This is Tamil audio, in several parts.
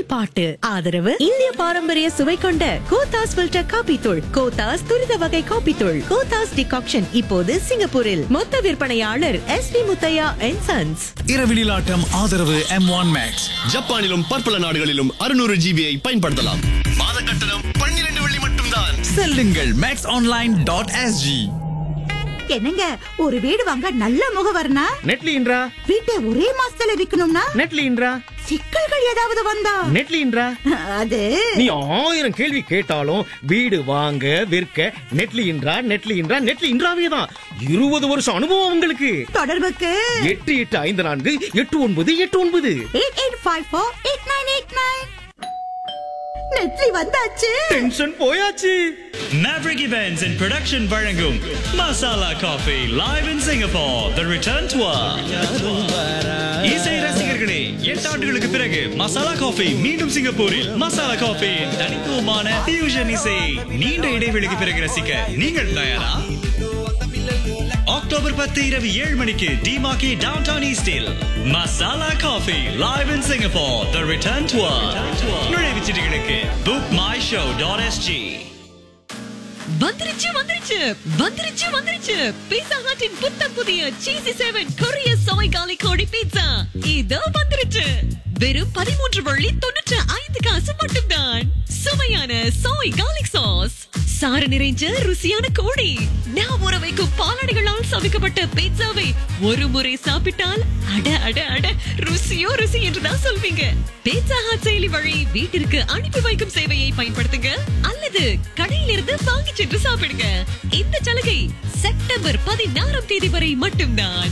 பாட்டு ஆதரவு இந்திய பாரம்பரிய சுவை கொண்ட கோத்தாஸ் ஃபில்டர் காபி தூள் கோத்தாஸ் துரித வகை காபி தூள் கோத்தாஸ் டிகாக்ஷன் இப்போது சிங்கப்பூரில் மொத்த விற்பனையாளர் S P Muthaiya and sons இரவினில் ஆட்டம் ஆதரவு எம் ஒன் மேக்ஸ் ஜப்பானிலும் பற்பல நாடுகளிலும் அறுநூறு ஜிபியை பயன்படுத்தலாம் மாத கட்டணம் பன்னிரண்டு வெள்ளி மட்டும்தான் செல்லுங்கள் மேக்ஸ் ஆன்லைன் டாட் எஸ்ஜி என்னங்க ஒரு வீடு வாங்க நல்ல முகவர்னா நெட்லின்றா வீட்டை ஒரே மாசத்துல விக்கணும்னா நெட்லின்றா சிக்கல்கள் ஏதாவது வந்தா நெட்லின்றா அது நீ ஆயிரம் கேள்வி கேட்டாலும் வீடு வாங்க விற்க நெட்லின்றா நெட்லின்றா நெட்லின்றாவே தான் இருபது வருஷம் அனுபவம் உங்களுக்கு தொடர்புக்கு எட்டு எட்டு ஐந்து நான்கு எட்டு ஒன்பது எட்டு ஒன்பது eight eight five four eight nine eight nine நெட்லி வந்தாச்சு டென்ஷன் போயாச்சு Maverick Events and Production வழங்கும் Masala Coffee live in Singapore The Return Tour இசை ரசிகர்களே எட்டு ஆண்டுகளுக்கு பிறகு மசாலா காஃபி மீண்டும் சிங்கப்பூரில் மசாலா காஃபி தனித்துவமான ஃபியூஷன் இசை நீண்ட இடைவெளிக்கு பிறகு ரசிக்க நீங்கள் தயாரா அக்டோபர் பத்து இரவு ஏழு மணிக்கு டிமாக்கி டவுன் டவுன் ஈஸ்டில் masala coffee live in Singapore the return tour நுழைவுச் சீட்டுகளுக்கு book my show dot SG வந்துருச்சு வந்துருச்சு வந்துருச்சு வந்துருச்சு பீட்சா ஹட்டின் புத்தம் புதிய சீசி செவன் கொரிய சோய் காலி கோழி பீட்சா இதோ வந்துருச்சு வெறும் பதிமூன்று வள்ளி தொண்ணூற்று ஐந்து காசு மட்டும்தான் சுவையான சோய் கார்லிக் சாஸ் சாறு நிறைஞ்ச ருசியான கோழி நான் ஊற வைக்கும் பாலாடைகளால் சமைக்கப்பட்ட பீட்சாவை ஒரு முறை சாப்பிட்டால் அட அட அட ருசியோ ருசி என்றுதான் சொல்வீங்க பீட்சா ஹாட் செயலி வழி வீட்டிற்கு அனுப்பி வைக்கும் சேவையை பயன்படுத்துங்க அல்லது கடையிலிருந்து வாங்கி சென்று சாப்பிடுங்க இந்த சலுகை செப்டம்பர் பதினாறாம் தேதி வரை மட்டும்தான்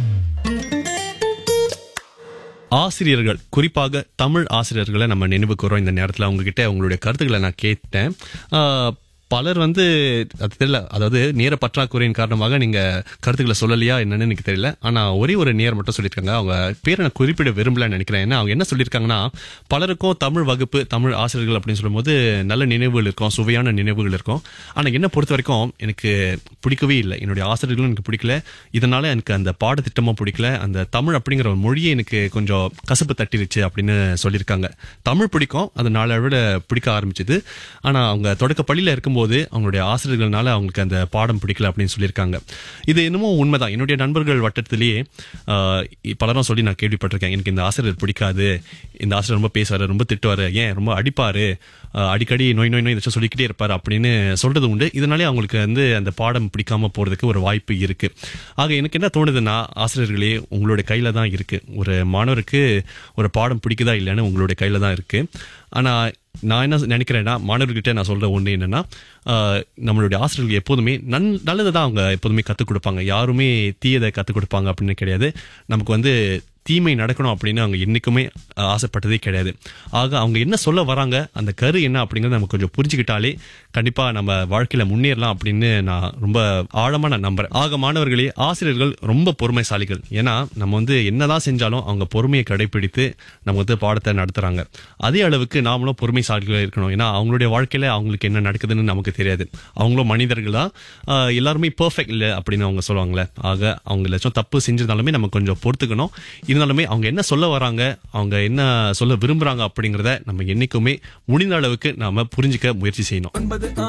ஆசிரியர்கள் குறிப்பாக தமிழ் ஆசிரியர்களை நம்ம நினைவு கூறோம் இந்த நேரத்தில் அவங்ககிட்ட உங்களுடைய கருத்துக்களை நான் கேட்டேன் ஆஹ், பலர் வந்து அது தெரியல அதாவது நேர பற்றாக்குறையின் காரணமாக நீங்க கருத்துக்களை சொல்லலையா என்னன்னு எனக்கு தெரியல ஆனா ஒரே ஒரு நேர் மட்டும் சொல்லியிருக்காங்க அவங்க பேரை நான் குறிப்பிட விரும்பலன்னு நினைக்கிறேன் ஏன்னா அவங்க என்ன சொல்லியிருக்காங்கன்னா பலருக்கும் தமிழ் வகுப்பு தமிழ் ஆசிரியர்கள் அப்படின்னு சொல்லும்போது நல்ல நினைவுகள் இருக்கும் சுவையான நினைவுகள் இருக்கும் ஆனா என்ன பொறுத்த வரைக்கும் எனக்கு பிடிக்கவே இல்லை என்னுடைய ஆசிரியர்களும் எனக்கு பிடிக்கல இதனால எனக்கு அந்த பாடத்திட்டமும் பிடிக்கல அந்த தமிழ் அப்படிங்கிற ஒரு மொழியே எனக்கு கொஞ்சம் கசப்பு தட்டிருச்சு அப்படின்னு சொல்லியிருக்காங்க தமிழ் பிடிக்கும் அது நாளை விட பிடிக்க ஆரம்பிச்சது ஆனா அவங்க தொடக்க பள்ளியில இருக்கும்போது அவங்களுடைய ஆசிரியர்கள்னால அவங்களுக்கு அந்த பாடம் பிடிக்கல அப்படின்னு சொல்லியிருக்காங்க இது என்னமோ உண்மைதான் என்னுடைய நண்பர்கள் வட்டத்திலேயே ஆஹ், பலரும் சொல்லி நான் கேள்விப்பட்டிருக்கேன் எனக்கு இந்த ஆசிரியர் பிடிக்காது இந்த ஆசிரியர் ரொம்ப பேசுவாரு ரொம்ப திட்டுவாரு ஏன் ரொம்ப அடிப்பாரு ஆஹ், அடிக்கடி நோய் நோய் நோய் ஏதாச்சும் சொல்லிக்கிட்டே இருப்பாரு அப்படின்னு சொல்றது உண்டு இதனாலே அவங்களுக்கு வந்து அந்த பாடம் பிடிக்காம போறதுக்கு ஒரு வாய்ப்பு இருக்கு ஆக எனக்கு என்ன தோணுதுன்னா ஆசிரியர்களே உங்களுடைய கையில தான் இருக்கு ஒரு மாணவருக்கு ஒரு பாடம் பிடிக்குதா இல்லைன்னு உங்களுடைய கையில தான் இருக்கு ஆனா நான் என்ன நினைக்கிறேன்னா மாணவர்கிட்ட நான் சொல்ற ஒன்று என்னன்னா ஆஹ், நம்மளுடைய ஆசிரியர்கள் எப்போதுமே நன் நல்லதை தான் அவங்க எப்போதுமே கற்றுக் கொடுப்பாங்க யாருமே தீயதை கற்றுக் கொடுப்பாங்க அப்படின்னு கிடையாது நமக்கு வந்து தீமை நடக்கணும் அப்படின்னு அவங்க என்னைக்குமே ஆஹ், ஆசைப்பட்டதே கிடையாது ஆக அவங்க என்ன சொல்ல வராங்க அந்த கரு என்ன அப்படிங்கறத நம்ம கொஞ்சம் புரிஞ்சுக்கிட்டாலே கண்டிப்பா நம்ம வாழ்க்கையில முன்னேறலாம் அப்படின்னு நான் ரொம்ப ஆழமா நான் நம்புறேன் ஆக மாணவர்களே ஆசிரியர்கள் ரொம்ப பொறுமைசாலிகள் ஏன்னா நம்ம வந்து என்னதான் செஞ்சாலும் அவங்க பொறுமையை கடைபிடித்து நம்ம வந்து பாடத்தை நடத்துறாங்க அதே அளவுக்கு நாமளும் பொறுமைசாலிகளாக இருக்கணும் ஏன்னா அவங்களுடைய வாழ்க்கையில அவங்களுக்கு என்ன நடக்குதுன்னு நமக்கு தெரியாது அவங்களும் மனிதர்கள் தான் ஆஹ் எல்லாருமே பெர்ஃபெக்ட் இல்லை அப்படின்னு அவங்க சொல்லுவாங்களே ஆக அவங்க லட்சம் தப்பு செஞ்சிருந்தாலுமே நம்ம கொஞ்சம் பொறுத்துக்கணும் இருந்தாலுமே அவங்க என்ன சொல்ல வராங்க அவங்க என்ன சொல்ல விரும்புறாங்க அப்படிங்கறத நம்ம என்னைக்குமே முடிந்த அளவுக்கு நாம புரிஞ்சுக்க முயற்சி செய்யணும்